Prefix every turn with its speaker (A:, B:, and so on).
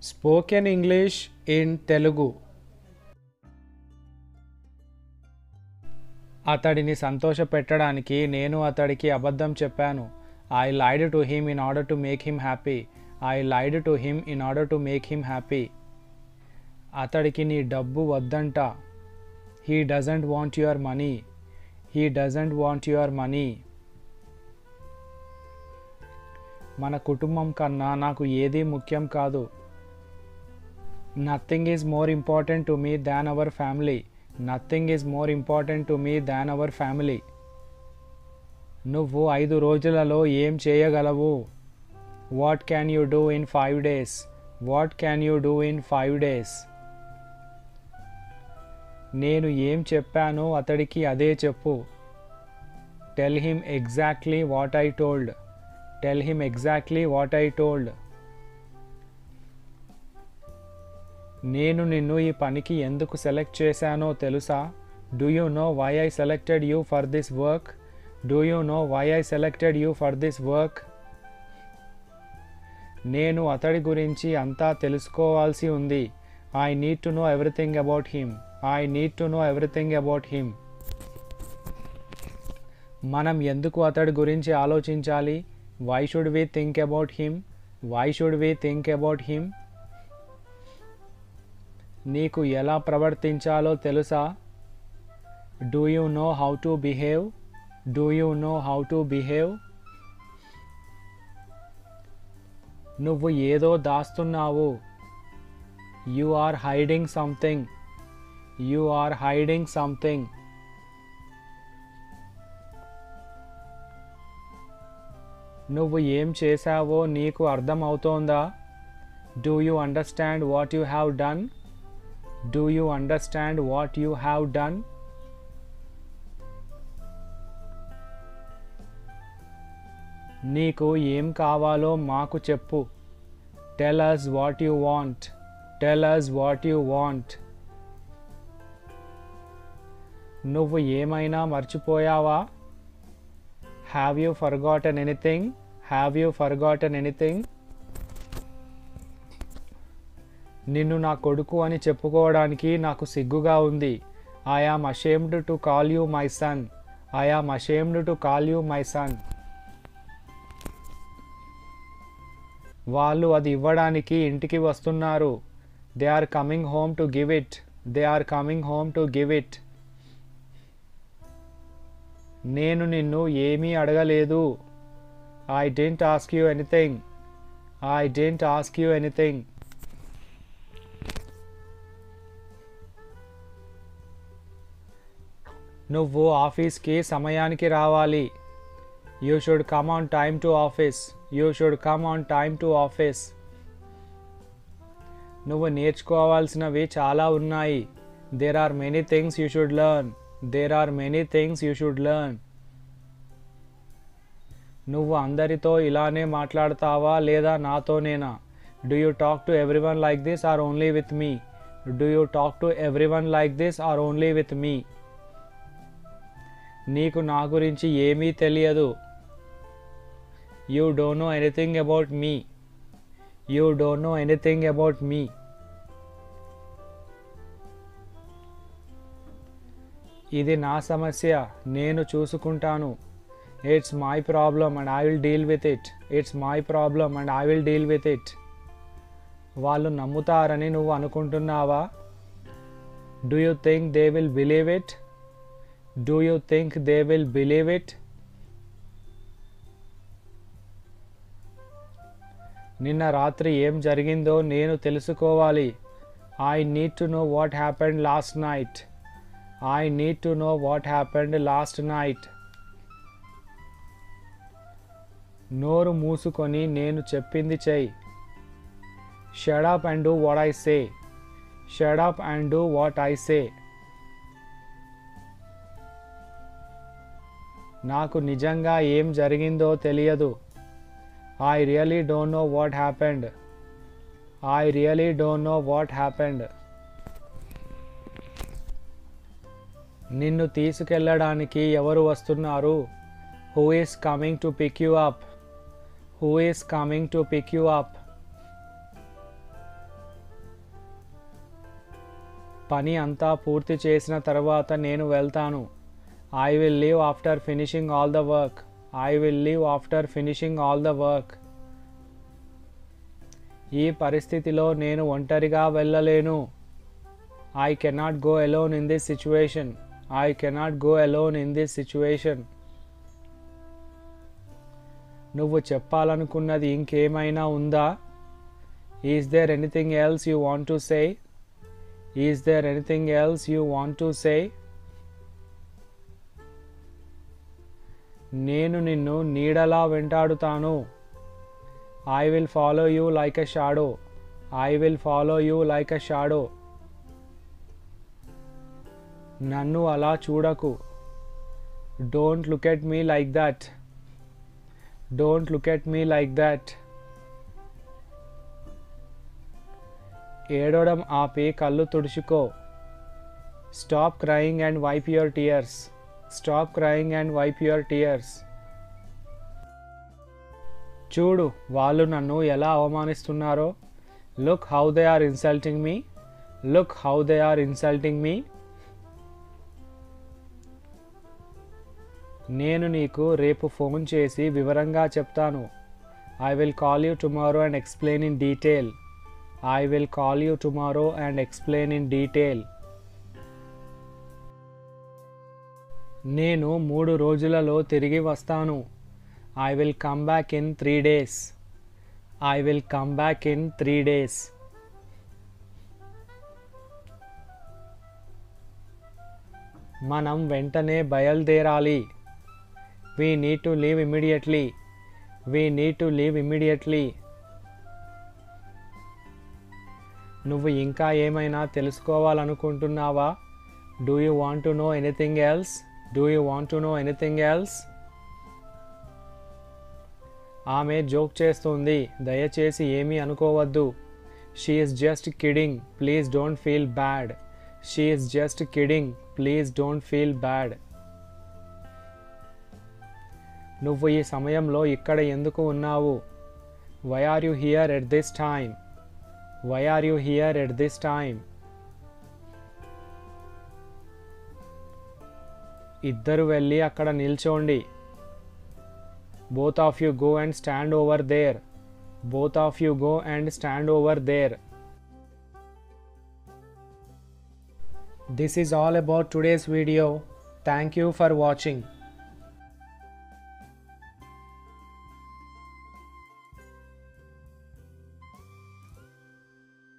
A: spoken English in Telugu అతడిని సంతోషపెట్టడానికి నేను అతడికి అబద్ధం చెప్పాను I lied to him in order to make him happy I lied to him in order to make him happy అతడికి నీ డబ్బు వద్దంట he doesn't want your money he doesn't want your money మన కుటుంబం కన్నా నాకు ఏదీ ముఖ్యం కాదు nothing is more important to me than our family nothing is more important to me than our family నువ్వు ఐదు రోజులలో ఏం చేయగలవు what can you do in five days what can you do in five days నేను ఏం చెప్పానో అతడికి అదే చెప్పు tell him exactly what I told tell him exactly what I told నేను నిన్ను ఈ పనికి ఎందుకు సెలెక్ట్ చేశానో తెలుసా do you know why I selected you for this work do you know why I selected you for this work నేను అతడి గురించి అంతా తెలుసుకోవాల్సి ఉంది I need to know everything about him I need to know everything about him మనం ఎందుకు అతడి గురించి ఆలోచించాలి why should we think about him why should we think about him నీకు ఎలా ప్రవర్తించాలో తెలుసా do you know how to behave do you know how to behave నువ్వు ఏదో దాస్తున్నావు you are hiding something you are hiding something నువ్వు ఏం చేశావో నీకు అర్థం అవుతోందా do you understand what you have done do you understand what you have done నీకు ఏం కావాలో మాకు చెప్పు tell us what you want tell us what you want నువ్వు ఏమైనా మర్చిపోయావా have you forgotten anything have you forgotten anything నిన్ను నా కొడుకు అని చెప్పుకోవడానికి నాకు సిగ్గుగా ఉంది I am ashamed to call you my son I am ashamed to call you my son వాళ్ళు అది ఇవ్వడానికి ఇంటికి వస్తున్నారు they are coming home to give it they are coming home to give it నేను నిన్ను ఏమీ అడగలేదు I didn't ask you anything I didn't ask you anything నువ్వు ఆఫీస్కి సమయానికి రావాలి you should come on time to office you should come on time to office నువ్వు నేర్చుకోవాల్సినవి చాలా ఉన్నాయి there are many things you should learn there are many things you should learn నువ్వు అందరితో ఇలానే మాట్లాడతావా లేదా నాతోనేనా do you talk to everyone like this or only with me do you talk to everyone like this or only with me నీకు నా గురించి ఏమీ తెలియదు you don't know anything about me you don't know anything about me ఇది నా సమస్య నేను చూసుకుంటాను it's my problem and I will deal with it it's my problem and I will deal with it వాళ్ళు నమ్ముతారని నువ్వు అనుకుంటున్నావా do you think they will believe it do you think they will believe it నిన్న రాత్రి ఏం జరిగిందో నేను తెలుసుకోవాలి I need to know what happened last night I need to know what happened last night నోరు మూసుకొని నేను చెప్పింది చెయ్యి shut up and do what I say shut up and do what I say నాకు నిజంగా ఏం జరిగిందో తెలియదు I really don't know what happened I really don't know what happened నిన్ను తీసుకెళ్ళడానికి ఎవరు వస్తున్నారు who is coming to pick you up who is coming to pick you up పని అంతా పూర్తి చేసిన తర్వాత నేను వెళ్తాను I will leave after finishing all the work I will leave after finishing all the work ఈ పరిస్థితిలో నేను ఒంటరిగా వెళ్ళలేను I cannot go alone in this situation I cannot go alone in this situation నువ్వు చెప్పాలనుకున్నది ఇంకేమైనా ఉందా is there anything else you want to say is there anything else you want to say నేను నిన్ను నీడలా వెంటాడుతాను I will follow you like a shadow I will follow you like a shadow నన్ను అలా చూడకు don't look at me like that don't look at me like that ఏడవడం ఆపి కళ్ళు తుడుచుకో stop crying and wipe your tears stop crying and wipe your tears చూడు వాళ్ళు నన్ను ఎలా అవమానిస్తున్నారో look how they are insulting me look how they are insulting me నేను నీకు రేపు ఫోన్ చేసి వివరంగా చెప్తాను I will call you tomorrow and explain in detail I will call you tomorrow and explain in detail నేను మూడు రోజులలో తిరిగి వస్తాను I will come back in three days I will come back in three days మనం వెంటనే బయలుదేరాలి we need to leave immediately we need to leave immediately నువ్వు ఇంకా ఏమైనా తెలుసుకోవాలనుకుంటున్నావా do you want to know anything else do you want to know anything else ఆమె joke చేస్తుంది దయచేసి ఏమీ అనుకోవద్దు she is just kidding please don't feel bad she is just kidding please don't feel bad నువ్వు ఈ సమయంలో ఇక్కడ ఎందుకు ఉన్నావు why are you here at this time why are you here at this time ఇద్దరు వెళ్ళి అక్కడ నిల్చోండి both of you go and stand over there both of you go and stand over there this is all about today's video thank you for watching